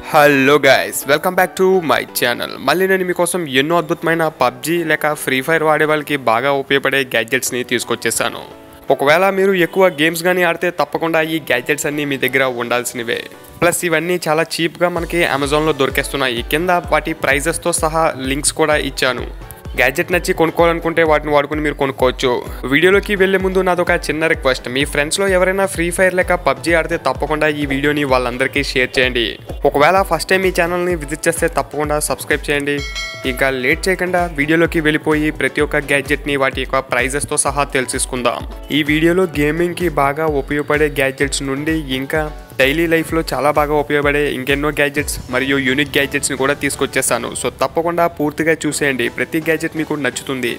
hello guys welcome back to my channel మళ్ళీ నేను మీకోసం ఎన్నో అద్భుతమైన పబ్జీ లేక ఫ్రీ ఫైర్ వాడే వాళ్ళకి బాగా ఉపయోగపడే గ్యాడ్జెట్స్ని తీసుకొచ్చేసాను ఒకవేళ మీరు ఎక్కువ గేమ్స్ కానీ ఆడితే తప్పకుండా ఈ గ్యాడ్జెట్స్ అన్నీ మీ దగ్గర ఉండాల్సినవే ప్లస్ ఇవన్నీ చాలా చీప్గా మనకి అమెజాన్లో దొరికేస్తున్నాయి కింద వాటి ప్రైజెస్తో సహా లింక్స్ కూడా ఇచ్చాను గ్యాడ్జెట్ నచ్చి కొనుక్కోవాలనుకుంటే వాటిని వాడుకుని మీరు కొనుక్కోవచ్చు వీడియోలోకి వెళ్లే ముందు నాదొక చిన్న రిక్వెస్ట్ మీ ఫ్రెండ్స్లో ఎవరైనా ఫ్రీ ఫైర్ లేక పబ్జీ ఆడితే తప్పకుండా ఈ వీడియోని వాళ్ళందరికీ షేర్ చేయండి ఒకవేళ ఫస్ట్ టైం ఈ ఛానల్ని విజిట్ చేస్తే తప్పకుండా సబ్స్క్రైబ్ చేయండి ఇంకా లేట్ చేయకుండా వీడియోలోకి వెళ్ళిపోయి ప్రతి ఒక్క గ్యాడ్జెట్ని వాటి యొక్క ప్రైజెస్తో సహా తెలుసుకుందాం ఈ వీడియోలో గేమింగ్కి బాగా ఉపయోగపడే గ్యాడ్జెట్స్ నుండి ఇంకా డైలీ లైఫ్లో చాలా బాగా ఉపయోగపడే ఇంకెన్నో గ్యాడ్జెట్స్ మరియు యూనిక్ గ్యాడ్జెట్స్ని కూడా తీసుకొచ్చేసాను సో తప్పకుండా పూర్తిగా చూసేయండి ప్రతి గ్యాడ్జెట్ మీకు నచ్చుతుంది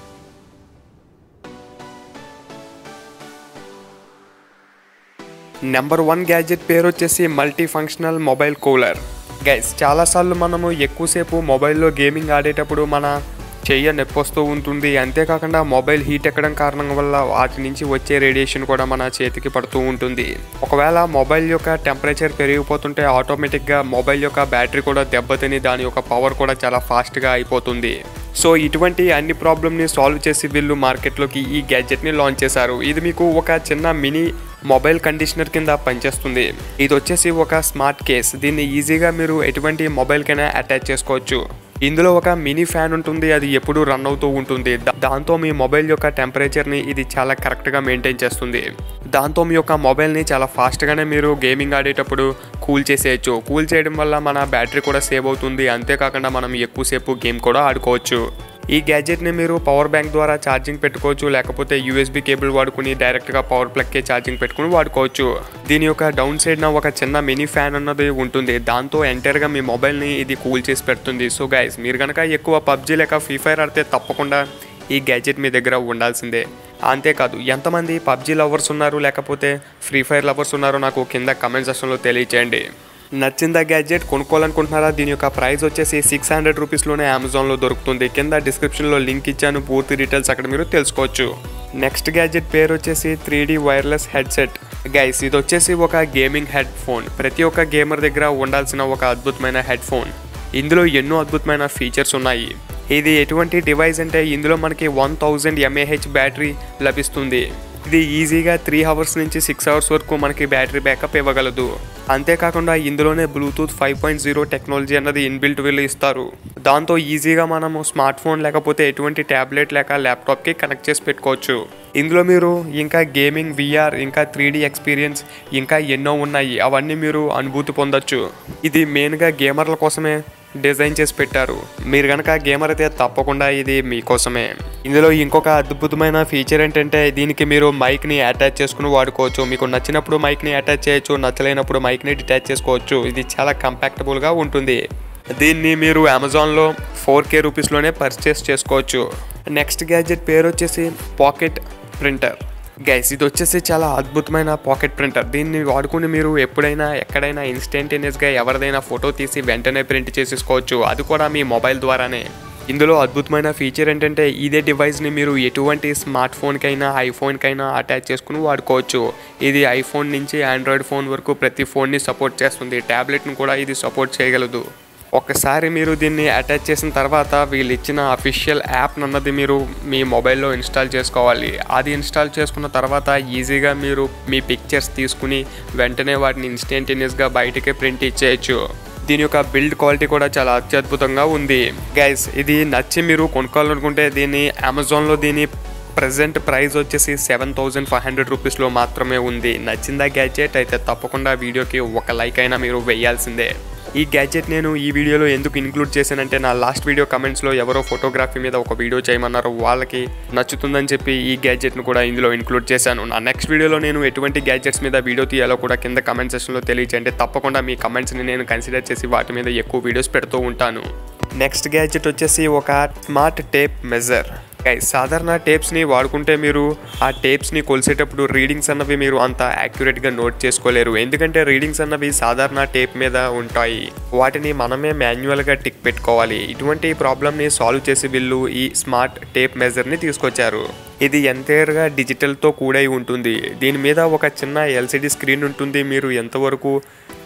నెంబర్ వన్ గ్యాడ్జెట్ పేరు వచ్చేసి multi functional mobile cooler guys చాలాసార్లు మనము ఎక్కువసేపు మొబైల్లో గేమింగ్ ఆడేటప్పుడు మన చెయ్య నొప్పి వస్తూ ఉంటుంది అంతేకాకుండా మొబైల్ హీట్ ఎక్కడం కారణం వల్ల వాటి నుంచి వచ్చే రేడియేషన్ కూడా మన చేతికి పడుతూ ఉంటుంది ఒకవేళ మొబైల్ యొక్క టెంపరేచర్ పెరిగిపోతుంటే ఆటోమేటిక్గా మొబైల్ యొక్క బ్యాటరీ కూడా దెబ్బతిని దాని యొక్క పవర్ కూడా చాలా ఫాస్ట్గా అయిపోతుంది సో ఇటువంటి అన్ని ప్రాబ్లమ్ని సాల్వ్ చేసి వీళ్ళు మార్కెట్లోకి ఈ గ్యాడ్జెట్ని లాంచ్ చేశారు ఇది మీకు ఒక చిన్న మినీ మొబైల్ కండిషనర్ కింద పనిచేస్తుంది ఇది వచ్చేసి ఒక స్మార్ట్ కేస్ దీన్ని ఈజీగా మీరు ఎటువంటి మొబైల్కైనా అటాచ్ చేసుకోవచ్చు ఇందులో ఒక మినీ ఫ్యాన్ ఉంటుంది అది ఎప్పుడూ రన్ అవుతూ ఉంటుంది దా- దాంతో మీ మొబైల్ యొక్క టెంపరేచర్ని ఇది చాలా కరెక్ట్గా మెయింటైన్ చేస్తుంది దాంతో మీ యొక్క మొబైల్ని చాలా ఫాస్ట్గానే మీరు గేమింగ్ ఆడేటప్పుడు కూల్ చేసేయచ్చు కూల్ చేయడం వల్ల మన బ్యాటరీ కూడా సేవ్ అవుతుంది అంతేకాకుండా మనం ఎక్కువసేపు గేమ్ కూడా ఆడుకోవచ్చు ఈ గ్యాడ్జెట్ని మీరు పవర్ బ్యాంక్ ద్వారా ఛార్జింగ్ పెట్టుకోవచ్చు లేకపోతే యూఎస్బి కేబుల్ వాడుకుని డైరెక్ట్గా పవర్ ప్లగ్కే ఛార్జింగ్ పెట్టుకుని వాడుకోవచ్చు దీని యొక్క డౌన్ సైడ్న ఒక చిన్న మినీ ఫ్యాన్ అన్నది ఉంటుంది దాంతో ఎంటైర్గా మీ మొబైల్ని ఇది కూల్ చేసి పెడుతుంది సో గైస్ మీరు కనుక ఎక్కువ పబ్జీ లేక ఫ్రీ ఫైర్ ఆడితే తప్పకుండా ఈ గ్యాడ్జెట్ మీ దగ్గర ఉండాల్సిందే అంతేకాదు ఎంతమంది పబ్జీ లవర్స్ ఉన్నారు లేకపోతే ఫ్రీ ఫైర్ లవర్స్ ఉన్నారో నాకు కింద కమెంట్ సెక్షన్లో తెలియచేయండి నచ్చిందా గ్యాడ్జెట్ కొనుక్కోవాలనుకుంటున్నారా దీని యొక్క ప్రైస్ వచ్చేసి సిక్స్ హండ్రెడ్ రూపీస్లోనే అమెజాన్లో దొరుకుతుంది కింద డిస్క్రిప్షన్లో లింక్ ఇచ్చాను పూర్తి డీటెయిల్స్ అక్కడ మీరు తెలుసుకోవచ్చు నెక్స్ట్ గ్యాడ్జెట్ పేరు వచ్చేసి త్రీ వైర్లెస్ హెడ్సెట్ గైస్ ఇది వచ్చేసి ఒక గేమింగ్ హెడ్ ఫోన్ ప్రతి ఒక్క గేమర్ దగ్గర ఉండాల్సిన ఒక అద్భుతమైన హెడ్ ఫోన్ ఇందులో ఎన్నో అద్భుతమైన ఫీచర్స్ ఉన్నాయి ఇది ఎటువంటి డివైస్ అంటే ఇందులో మనకి వన్ థౌజండ్ ఎంఏహెచ్ బ్యాటరీ లభిస్తుంది ఇది ఈజీగా త్రీ అవర్స్ నుంచి సిక్స్ అవర్స్ వరకు మనకి బ్యాటరీ బ్యాకప్ ఇవ్వగలదు అంతేకాకుండా ఇందులోనే bluetooth five point zero technology అన్నది ఇన్బిల్ట్ వీళ్ళు ఇస్తారు దాంతో ఈజీగా మనము స్మార్ట్ ఫోన్ లేకపోతే ఎటువంటి ట్యాబ్లెట్ లేక ల్యాప్టాప్కి కనెక్ట్ చేసి పెట్టుకోవచ్చు ఇందులో మీరు ఇంకా గేమింగ్ విఆర్ ఇంకా త్రీ ఎక్స్పీరియన్స్ ఇంకా ఎన్నో ఉన్నాయి అవన్నీ మీరు అనుభూతి పొందొచ్చు ఇది మెయిన్గా గేమర్ల కోసమే డిజైన్ చేసి పెట్టారు మీరు కనుక గేమర్ అయితే తప్పకుండా ఇది మీకోసమే ఇందులో ఇంకొక అద్భుతమైన ఫీచర్ ఏంటంటే దీనికి మీరు మైక్ని అటాచ్ చేసుకుని వాడుకోవచ్చు మీకు నచ్చినప్పుడు మైక్ని అటాచ్ చేయొచ్చు నచ్చలేనప్పుడు మైక్ని డిటాచ్ చేసుకోవచ్చు ఇది చాలా కంపాక్టబుల్గా ఉంటుంది దీన్ని మీరు అమెజాన్లో ఫోర్ కే రూపీస్లోనే పర్చేస్ చేసుకోవచ్చు నెక్స్ట్ గ్యాడ్జెట్ పేరు వచ్చేసి పాకెట్ ప్రింటర్ గైస్ ఇది వచ్చేసి చాలా అద్భుతమైన పాకెట్ ప్రింటర్ దీన్ని వాడుకుని మీరు ఎప్పుడైనా ఎక్కడైనా ఇన్స్టంటేనియస్గా ఎవరిదైనా ఫోటో తీసి వెంటనే ప్రింట్ చేసేసుకోవచ్చు అది కూడా మీ మొబైల్ ద్వారానే ఇందులో అద్భుతమైన ఫీచర్ ఏంటంటే ఇదే డివైస్ని మీరు ఎటువంటి స్మార్ట్ ఫోన్కైనా ఐఫోన్కైనా అటాచ్ చేసుకుని వాడుకోవచ్చు ఇది ఐఫోన్ నుంచి ఆండ్రాయిడ్ ఫోన్ వరకు ప్రతి ఫోన్ని సపోర్ట్ చేస్తుంది ట్యాబ్లెట్ని కూడా ఇది సపోర్ట్ చేయగలదు ఒకసారి మీరు దీన్ని అటాచ్ చేసిన తర్వాత వీళ్ళు ఇచ్చిన అఫీషియల్ యాప్ అన్నది మీరు మీ మొబైల్లో ఇన్స్టాల్ చేసుకోవాలి అది ఇన్స్టాల్ చేసుకున్న తర్వాత ఈజీగా మీరు మీ పిక్చర్స్ తీసుకుని వెంటనే వాటిని ఇన్స్టంటేనియస్గా బయటికి ప్రింట్ ఇచ్చేయచ్చు దీని యొక్క బిల్డ్ క్వాలిటీ కూడా చాలా అత్యద్భుతంగా ఉంది గైస్ ఇది నచ్చి మీరు కొనుక్కోవాలనుకుంటే దీన్ని అమెజాన్లో దీని ప్రజెంట్ ప్రైస్ వచ్చేసి సెవెన్ థౌజండ్ ఫైవ్ హండ్రెడ్ రూపీస్లో మాత్రమే ఉంది నచ్చిందా గ్యాడ్జెట్ అయితే తప్పకుండా వీడియోకి ఒక లైక్ అయినా మీరు వేయాల్సిందే ఈ గ్యాడ్జెట్ నేను ఈ వీడియోలో ఎందుకు ఇంక్లూడ్ చేశానంటే నా లాస్ట్ వీడియో కమెంట్స్లో ఎవరో ఫోటోగ్రఫీ మీద ఒక వీడియో చేయమన్నారు వాళ్ళకి నచ్చుతుందని చెప్పి ఈ గ్యాడ్జెట్ను కూడా ఇందులో ఇంక్లూడ్ చేశాను నా నెక్స్ట్ వీడియోలో నేను ఎటువంటి గ్యాడ్జెట్స్ మీద వీడియో తీయాలో కూడా కింద కమెంట్ సెక్షన్లో తెలియచేయండి తప్పకుండా మీ కమెంట్స్ని నేను కన్సిడర్ చేసి వాటి మీద ఎక్కువ వీడియోస్ పెడుతూ ఉంటాను నెక్స్ట్ గ్యాడ్జెట్ వచ్చేసి ఒక స్మార్ట్ టేప్ మెజర్ గైస్ సాధారణ టేప్స్ని వాడుకుంటే మీరు ఆ టేప్స్ని కొలిసేటప్పుడు రీడింగ్స్ అన్నవి మీరు అంత యాక్యురేట్గా నోట్ చేసుకోలేరు ఎందుకంటే రీడింగ్స్ అన్నవి సాధారణ టేప్ మీద ఉంటాయి వాటిని మనమే మాన్యువల్గా టిక్ పెట్టుకోవాలి ఇటువంటి ప్రాబ్లమ్ని సాల్వ్ చేసి వీళ్ళు ఈ స్మార్ట్ టేప్ మెజర్ని తీసుకొచ్చారు ఇది ఎంతైర్గా డిజిటల్తో కూడై ఉంటుంది దీని మీద ఒక చిన్న ఎల్సిడి స్క్రీన్ ఉంటుంది మీరు ఎంతవరకు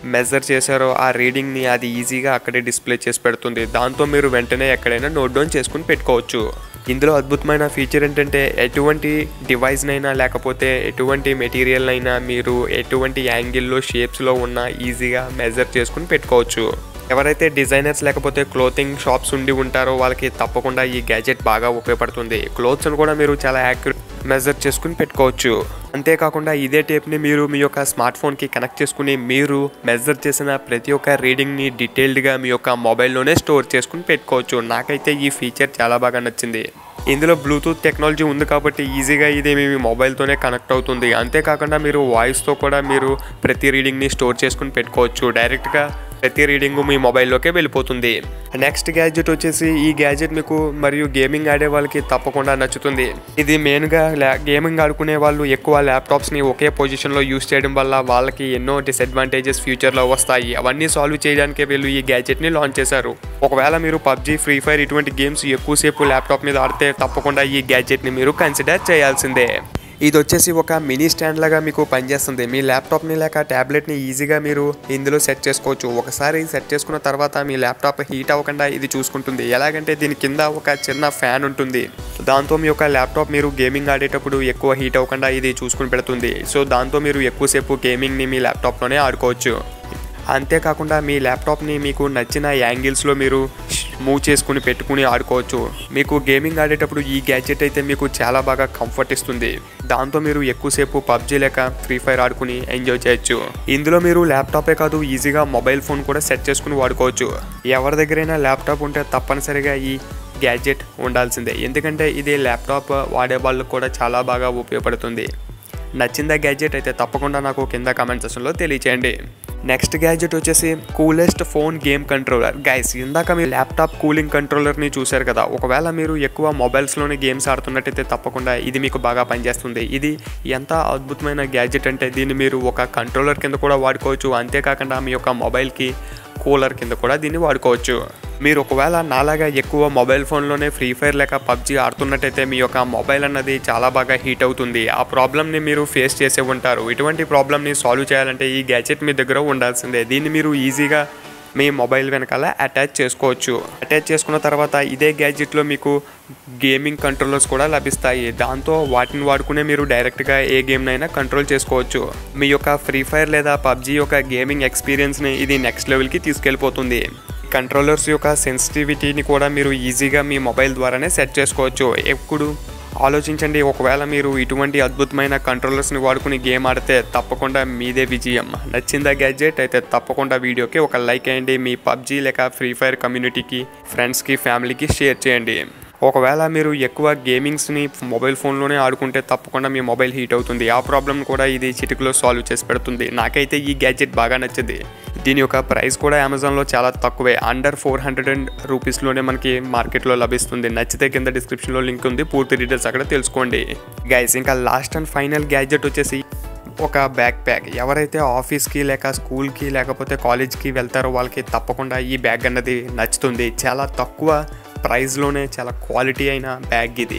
మెజర్ చేశారో ఆ రీడింగ్ని అది ఈజీగా అక్కడే డిస్ప్లే చేసి పెడుతుంది దాంతో మీరు వెంటనే ఎక్కడైనా నోట్ డౌన్ చేసుకుని పెట్టుకోవచ్చు ఇందులో అద్భుతమైన ఫీచర్ ఏంటంటే ఎటువంటి డివైస్నైనా లేకపోతే ఎటువంటి మెటీరియల్ అయినా మీరు ఎటువంటి యాంగిల్లో షేప్స్లో ఉన్న ఈజీగా మెజర్ చేసుకుని పెట్టుకోవచ్చు ఎవరైతే డిజైనర్స్ లేకపోతే క్లోతింగ్ షాప్స్ ఉండి ఉంటారో వాళ్ళకి తప్పకుండా ఈ గ్యాజెట్ బాగా ఉపయోగపడుతుంది క్లోత్స్ని కూడా మీరు చాలా యాక్యురేట్ మెజర్ చేసుకుని పెట్టుకోవచ్చు అంతేకాకుండా ఇదే టేప్ని మీరు మీ యొక్క స్మార్ట్ ఫోన్కి కనెక్ట్ చేసుకుని మీరు మెజర్ చేసిన ప్రతి ఒక్క రీడింగ్ని డీటెయిల్డ్గా మీ యొక్క మొబైల్లోనే స్టోర్ చేసుకుని పెట్టుకోవచ్చు నాకైతే ఈ ఫీచర్ చాలా బాగా నచ్చింది ఇందులో బ్లూటూత్ టెక్నాలజీ ఉంది కాబట్టి ఈజీగా ఇది మీ మొబైల్తోనే కనెక్ట్ అవుతుంది అంతేకాకుండా మీరు వాయిస్తో కూడా మీరు ప్రతి రీడింగ్ని స్టోర్ చేసుకుని పెట్టుకోవచ్చు డైరెక్ట్గా ప్రతి రీడింగ్ మీ మొబైల్లోకే వెళ్ళిపోతుంది నెక్స్ట్ గ్యాడ్జెట్ వచ్చేసి ఈ గ్యాడ్జెట్ మీకు మరియు గేమింగ్ ఆడే వాళ్ళకి తప్పకుండా నచ్చుతుంది ఇది మెయిన్గా గేమింగ్ ఆడుకునే వాళ్ళు ఎక్కువ ల్యాప్టాప్స్ని ఒకే పొజిషన్లో యూస్ చేయడం వల్ల వాళ్ళకి ఎన్నో డిసడ్వాంటేజెస్ ఫ్యూచర్లో వస్తాయి అవన్నీ సాల్వ్ చేయడానికే వీళ్ళు ఈ గ్యాడ్జెట్ని లాంచ్ చేశారు ఒకవేళ మీరు పబ్జీ ఫ్రీ ఫైర్ ఇటువంటి గేమ్స్ ఎక్కువసేపు ల్యాప్టాప్ మీద ఆడితే తప్పకుండా ఈ గ్యాడ్జెట్ని మీరు కన్సిడర్ చేయాల్సిందే ఇది వచ్చేసి ఒక మినీ స్టాండ్ లాగా మీకు పనిచేస్తుంది మీ ల్యాప్టాప్ని లేక ట్యాబ్లెట్ని ఈజీగా మీరు ఇందులో సెట్ చేసుకోవచ్చు ఒకసారి సెట్ చేసుకున్న తర్వాత మీ ల్యాప్టాప్ హీట్ అవ్వకుండా ఇది చూసుకుంటుంది ఎలాగంటే దీని కింద ఒక చిన్న ఫ్యాన్ ఉంటుంది దాంతో మీ యొక్క ల్యాప్టాప్ మీరు గేమింగ్ ఆడేటప్పుడు ఎక్కువ హీట్ అవ్వకుండా ఇది చూసుకుని పెడుతుంది సో దాంతో మీరు ఎక్కువసేపు గేమింగ్ని మీ ల్యాప్టాప్లోనే ఆడుకోవచ్చు అంతేకాకుండా మీ ల్యాప్టాప్ని మీకు నచ్చిన యాంగిల్స్లో మీరు మూవ్ చేసుకుని పెట్టుకుని ఆడుకోవచ్చు మీకు గేమింగ్ ఆడేటప్పుడు ఈ గ్యాడ్జెట్ అయితే మీకు చాలా బాగా కంఫర్ట్ ఇస్తుంది దాంతో మీరు ఎక్కువసేపు పబ్జీ లేక ఫ్రీ ఫైర్ ఆడుకుని ఎంజాయ్ చేయొచ్చు ఇందులో మీరు ల్యాప్టాపే కాదు ఈజీగా మొబైల్ ఫోన్ కూడా సెట్ చేసుకుని వాడుకోవచ్చు ఎవరి దగ్గరైనా ల్యాప్టాప్ ఉంటే తప్పనిసరిగా ఈ గ్యాడ్జెట్ ఉండాల్సిందే ఎందుకంటే ఇది ల్యాప్టాప్ వాడే వాళ్ళకు కూడా చాలా బాగా ఉపయోగపడుతుంది నచ్చిందా గ్యాడ్జెట్ అయితే తప్పకుండా నాకు కింద కామెంట్ సెక్షన్లో తెలియచేయండి నెక్స్ట్ గ్యాడ్జెట్ వచ్చేసి coolest phone game controller guys ఇందాక మీరు ల్యాప్టాప్ కూలింగ్ కంట్రోలర్ని చూశారు కదా ఒకవేళ మీరు ఎక్కువ మొబైల్స్లోనే గేమ్స్ ఆడుతున్నట్టయితే తప్పకుండా ఇది మీకు బాగా పనిచేస్తుంది ఇది ఎంత అద్భుతమైన గ్యాడ్జెట్ అంటే దీన్ని మీరు ఒక కంట్రోలర్ కింద కూడా వాడుకోవచ్చు అంతేకాకుండా మీ యొక్క మొబైల్కి కూలర్ కింద కూడా దీన్ని వాడుకోవచ్చు మీరు ఒకవేళ నాలాగా ఎక్కువ మొబైల్ ఫోన్లోనే ఫ్రీ ఫైర్ లేక పబ్జీ ఆడుతున్నట్టయితే మీ యొక్క మొబైల్ అన్నది చాలా బాగా హీట్ అవుతుంది ఆ ప్రాబ్లమ్ని మీరు ఫేస్ చేసే ఉంటారు ఇటువంటి ప్రాబ్లమ్ని సాల్వ్ చేయాలంటే ఈ గ్యాజెట్ మీ దగ్గర ఉండాల్సిందే దీన్ని మీరు ఈజీగా మీ మొబైల్ వెనకాల అటాచ్ చేసుకోవచ్చు అటాచ్ చేసుకున్న తర్వాత ఇదే గ్యాడ్జెట్లో మీకు గేమింగ్ కంట్రోలర్స్ కూడా లభిస్తాయి దాంతో వాటిని వాడుకునే మీరు డైరెక్ట్గా ఏ గేమ్నైనా కంట్రోల్ చేసుకోవచ్చు మీ యొక్క ఫ్రీ ఫైర్ లేదా పబ్జీ యొక్క గేమింగ్ ఎక్స్పీరియన్స్ని ఇది నెక్స్ట్ లెవెల్కి తీసుకెళ్ళిపోతుంది కంట్రోలర్స్ యొక్క సెన్సిటివిటీని కూడా మీరు ఈజీగా మీ మొబైల్ ద్వారానే సెట్ చేసుకోవచ్చు ఎప్పుడు ఆలోచించండి ఒకవేళ మీరు ఇటువంటి అద్భుతమైన కంట్రోలర్స్ని వాడుకుని గేమ్ ఆడితే తప్పకుండా మీదే విజయం నచ్చిందా గ్యాడ్జెట్ అయితే తప్పకుండా వీడియోకి ఒక లైక్ అయ్యండి మీ పబ్జీ లేక ఫ్రీ ఫైర్ కమ్యూనిటీకి ఫ్రెండ్స్కి ఫ్యామిలీకి షేర్ చేయండి ఒకవేళ మీరు ఎక్కువ గేమింగ్స్ని మొబైల్ ఫోన్లోనే ఆడుకుంటే తప్పకుండా మీ మొబైల్ హీట్ అవుతుంది ఆ ప్రాబ్లం కూడా ఇది చిటికలో సాల్వ్ చేసి పెడుతుంది నాకైతే ఈ గ్యాడ్జెట్ బాగా నచ్చింది దీని యొక్క ప్రైస్ కూడా అమెజాన్లో చాలా తక్కువే అండర్ ఫోర్ హండ్రెడ్ అండ్ రూపీస్లోనే మనకి మార్కెట్లో లభిస్తుంది నచ్చితే కింద డిస్క్రిప్షన్లో లింక్ ఉంది పూర్తి డీటెయిల్స్ అక్కడ తెలుసుకోండి గైస్ ఇంకా లాస్ట్ అండ్ ఫైనల్ గ్యాడ్జెట్ వచ్చేసి ఒక బ్యాక్ ప్యాక్ ఎవరైతే ఆఫీస్కి లేక స్కూల్కి లేకపోతే కాలేజ్కి వెళ్తారో వాళ్ళకి తప్పకుండా ఈ బ్యాగ్ అన్నది నచ్చుతుంది చాలా తక్కువ ప్రైస్లోనే చాలా క్వాలిటీ అయిన బ్యాగ్ ఇది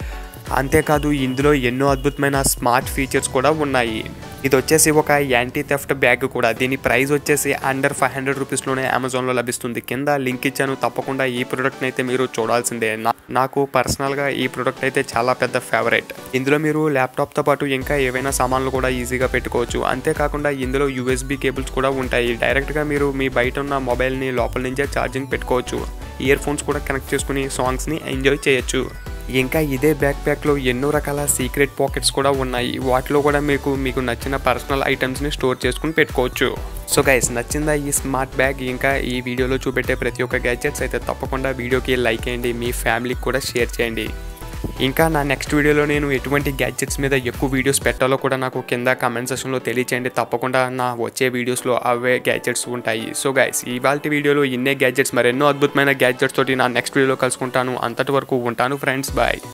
అంతేకాదు ఇందులో ఎన్నో అద్భుతమైన స్మార్ట్ ఫీచర్స్ కూడా ఉన్నాయి ఇది వచ్చేసి ఒక యాంటీ థెఫ్ట్ బ్యాగ్ కూడా దీని ప్రైస్ వచ్చేసి అండర్ ఫైవ్ హండ్రెడ్ రూపీస్లోనే అమెజాన్లో లభిస్తుంది కింద లింక్ ఇచ్చాను తప్పకుండా ఈ ప్రోడక్ట్ని అయితే మీరు చూడాల్సిందే నా- నాకు పర్సనల్గా ఈ ప్రోడక్ట్ అయితే చాలా పెద్ద ఫేవరెట్ ఇందులో మీరు ల్యాప్టాప్తో పాటు ఇంకా ఏవైనా సామాన్లు కూడా ఈజీగా పెట్టుకోవచ్చు అంతేకాకుండా ఇందులో యూఎస్బి కేబుల్స్ కూడా ఉంటాయి డైరెక్ట్గా మీరు మీ బయట ఉన్న మొబైల్ని లోపల నుంచే ఛార్జింగ్ పెట్టుకోవచ్చు ఇయర్ ఫోన్స్ కూడా కనెక్ట్ చేసుకుని సాంగ్స్ని ఎంజాయ్ చేయొచ్చు ఇంకా ఇదే బ్యాక్ ప్యాక్లో ఎన్నో రకాల సీక్రెట్ పాకెట్స్ కూడా ఉన్నాయి వాటిలో కూడా మీకు మీకు నచ్చిన పర్సనల్ ఐటమ్స్ని స్టోర్ చేసుకుని పెట్టుకోవచ్చు సో గైస్ నచ్చిందా ఈ స్మార్ట్ బ్యాగ్ ఇంకా ఈ వీడియోలో చూపెట్టే ప్రతి ఒక్క గ్యాడ్జెట్స్ అయితే తప్పకుండా వీడియోకి లైక్ చేయండి మీ ఫ్యామిలీకి కూడా షేర్ చేయండి ఇంకా నా నెక్స్ట్ వీడియోలో నేను ఎటువంటి గ్యాడ్జెట్స్ మీద ఎక్కువ వీడియోస్ పెట్టాలో కూడా నాకు కింద కామెంట్ సెక్షన్లో తెలియచేయండి తప్పకుండా నా వచ్చే వీడియోస్లో అవే గ్యాడ్జెట్స్ ఉంటాయి సో గైస్ ఇవాళ వీడియోలో ఇన్నే గ్యాడ్జెట్స్ మరెన్నో అద్భుతమైన గ్యాడ్జెట్స్ తోటి నా నెక్స్ట్ వీడియోలో కలుసుకుంటాను అంతటి వరకు ఉంటాను ఫ్రెండ్స్ బాయ్